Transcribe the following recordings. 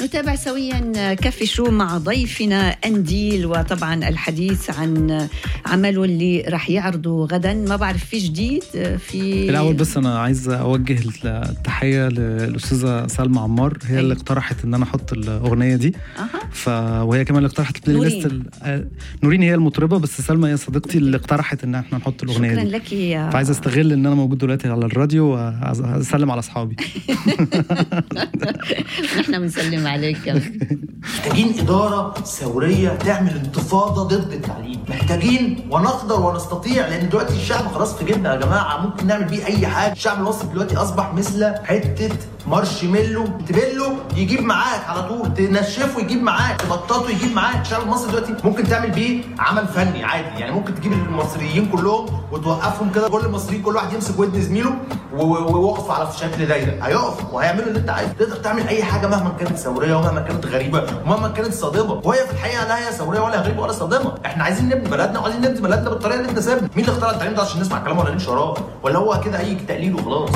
نتابع سويا كافي شو مع ضيفنا أنديل وطبعا الحديث عن عمله اللي راح يعرضه غدا ما بعرف في جديد في الأول بس أنا عايز أوجه التحية للأستاذة سلمى عمار هي أيوة. اللي اقترحت إن أنا أحط الأغنية دي أها ف... وهي كمان اللي اقترحت البلاي نورين. ليست ال... آه، نورين هي المطربة بس سلمى هي صديقتي اللي اقترحت إن احنا نحط الأغنية شكرا دي لك يا فعايز استغل ان انا موجود دلوقتي على الراديو واسلم على اصحابي نحن بنسلم عليك كمان محتاجين إدارة ثورية تعمل انتفاضة ضد التعليم محتاجين ونقدر ونستطيع لأن دلوقتي الشعب خلاص في جيبنا يا جماعة ممكن نعمل بيه أي حاجة الشعب المصري دلوقتي أصبح مثل حتة مارشميلو تبله يجيب معاك على طول تنشفه يجيب معاك تبططه يجيب معاك الشعب المصري دلوقتي ممكن تعمل بيه عمل فني عادي يعني ممكن تجيب المصريين كلهم وتوقفهم كده كل المصريين كل واحد يمسك ودن زميله و- و- ويقف على شكل دايره هيقف وهيعملوا اللي انت عايزه تقدر تعمل اي حاجه مهما كانت ثوريه ومهما كانت غريبه ومهما كانت صادمه وهي في الحقيقه لا هي ثوريه ولا غريبه ولا صادمه احنا عايزين نبني بلدنا وعايزين نبني بلدنا بالطريقه اللي انت سابنا مين اللي اخترع التعليم ده عشان نسمع كلامه ولا نمشي وراه ولا هو كده اي تقليد وخلاص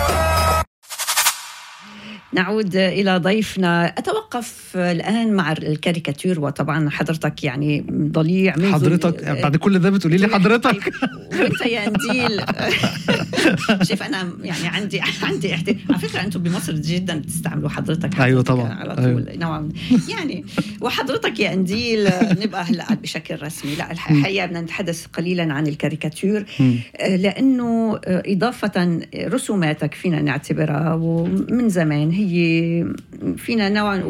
نعود إلى ضيفنا أتوقف الآن مع الكاريكاتير وطبعا حضرتك يعني ضليع منذ حضرتك بعد كل ده بتقولي لي حضرتك وانت يا انديل شوف انا يعني عندي عندي احتي... على فكره انتم بمصر جدا بتستعملوا حضرتك أيوة حضرتك طبعاً. على طول أيوة. نوعا يعني وحضرتك يا انديل نبقى هلا بشكل رسمي لا الحقيقه بدنا نتحدث قليلا عن الكاريكاتير مم. آه، لانه آه، اضافه رسوماتك فينا نعتبرها ومن زمان هي فينا نوعا